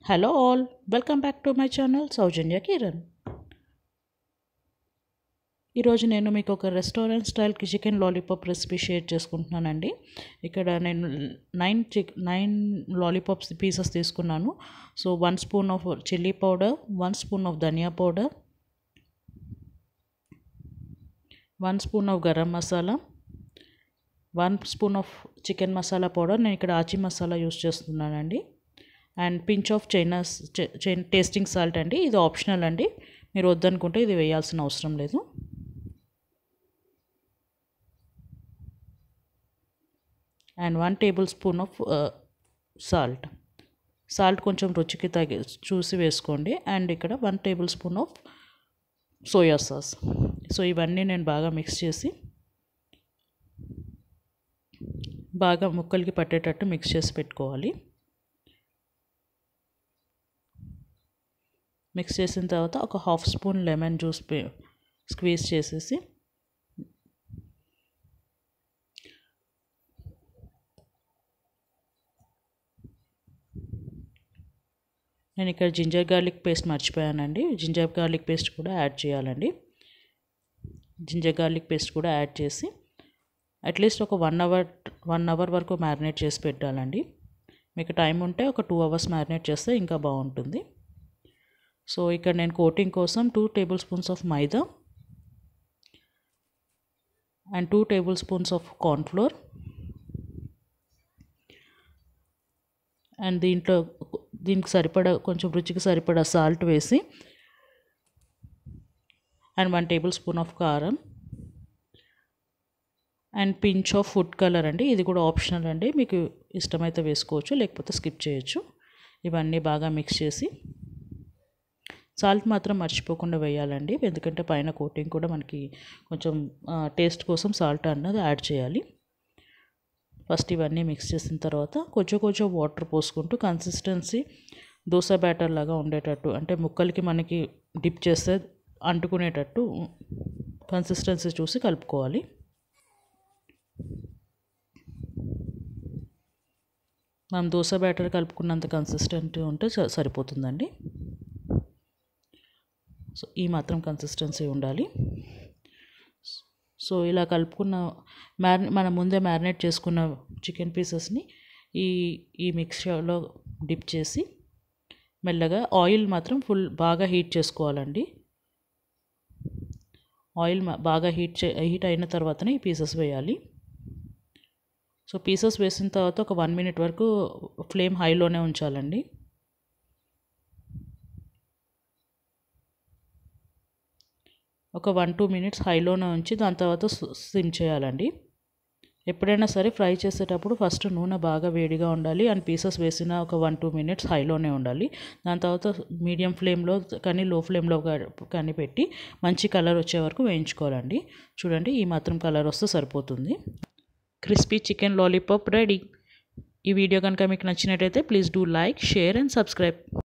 hello all welcome back to my channel Soujanya Kiran ఈరోజు నేను మీకు ఒక restaurant style chicken lollipop recipe share చేసుకుంటున్నానండి ఇక్కడ నేను nine chick nine lollipops pieces తీసుకున్నాను so one spoon of chilli powder one spoon of dhania powder one spoon of garam masala one spoon of chicken masala powder నేను ఇక్కడ ఆచి మసాలా యూస్ చేస్తున్నానండి and pinch of China chain tasting salt అండి ఇది optional అండి మీరు వద్దనుకుంటే ఇది వేయాల్సిన అవసరం లేదు and one table spoon of salt salt కొంచెం రుచికి తగి చూసి వేసుకోండి అండ్ ఇక్కడ one table spoon of soya sauce so ఇవన్నీ నేను బాగా మిక్స్ చేసి బాగా ముక్కలకి పట్టేటట్టు మిక్స్ చేసి పెట్టుకోవాలి మిక్స్ చేసిన తర్వాత ఒక half spoon lemon juice squeeze చేసేసి నేను ఇక్కడ జింజర్ గార్లిక్ పేస్ట్ మర్చిపోయానండి జింజర్ గార్లిక్ పేస్ట్ కూడా యాడ్ చేయాలండి జింజర్ గార్లిక్ పేస్ట్ కూడా యాడ్ చేసి అట్లీస్ట్ ఒక వన్ అవర్ వన్ అవర్ వరకు మ్యారినేట్ చేసి పెట్టాలండి మీకు టైం ఉంటే ఒక టూ అవర్స్ మ్యారినేట్ చేస్తే ఇంకా బాగుంటుంది సో ఇక్కడ నేను కోటింగ్ కోసం two table spoons of maida and two table spoons of cornflour and దీంట్లో దీనికి సరిపడా కొంచెం రుచికి సరిపడా సాల్ట్ వేసి and one table spoon of karam and pinch of food colour అండి ఇది కూడా ఆప్షనల్ అండి మీకు ఇష్టమైతే వేసుకోవచ్చు లేకపోతే స్కిప్ చేయొచ్చు ఇవన్నీ బాగా మిక్స్ చేసి సాల్ట్ మాత్రం మర్చిపోకుండా వేయాలండి ఎందుకంటే పైన కోటింగ్ కూడా మనకి కొంచెం టేస్ట్ కోసం సాల్ట్ అన్నది యాడ్ చేయాలి ఫస్ట్ ఇవన్నీ మిక్స్ చేసిన తర్వాత కొంచెం కొంచెం వాటర్ పోసుకుంటూ కన్సిస్టెన్సీ దోశ బ్యాటర్ లాగా ఉండేటట్టు అంటే ముక్కలకి మనకి డిప్ చేస్తే అంటుకునేటట్టు కన్సిస్టెన్సీ చూసి కలుపుకోవాలి మనం దోశ బ్యాటర్ కలుపుకున్నంత కన్సిస్టెంట్ ఉంటే సరిపోతుందండి సో ఈ మాత్రం కన్సిస్టెన్సీ ఉండాలి సో ఇలా కలుపుకున్న మ్యారి మనం ముందే మ్యారినేట్ చేసుకున్న చికెన్ పీసెస్ని ఈ ఈ మిక్చర్లో డిప్ చేసి మెల్లగా ఆయిల్ మాత్రం ఫుల్ బాగా హీట్ చేసుకోవాలండి ఆయిల్ బాగా హీట్ చే హీట్ అయిన తర్వాతనే ఈ పీసెస్ వేయాలి సో పీసెస్ వేసిన తర్వాత ఒక వన్ మినిట్ వరకు ఫ్లేమ్ హైలోనే ఉంచాలండి ఒక వన్ టూ మినిట్స్ హైలోనే ఉంచి దాని తర్వాత సిమ్ చేయాలండి ఎప్పుడైనా సరే ఫ్రై చేసేటప్పుడు ఫస్ట్ నూనె బాగా వేడిగా ఉండాలి అండ్ పీసెస్ వేసిన ఒక వన్ టూ మినిట్స్ హైలోనే ఉండాలి దాని తర్వాత మీడియం ఫ్లేమ్లో కానీ లో ఫ్లేమ్లో కానీ పెట్టి మంచి కలర్ వచ్చే వరకు వేయించుకోవాలండి చూడండి ఈ మాత్రం కలర్ వస్తే సరిపోతుంది క్రిస్పీ చికెన్ లాలీపాప్ రెడీ ఈ వీడియో కనుక మీకు నచ్చినట్టయితే please do like share and subscribe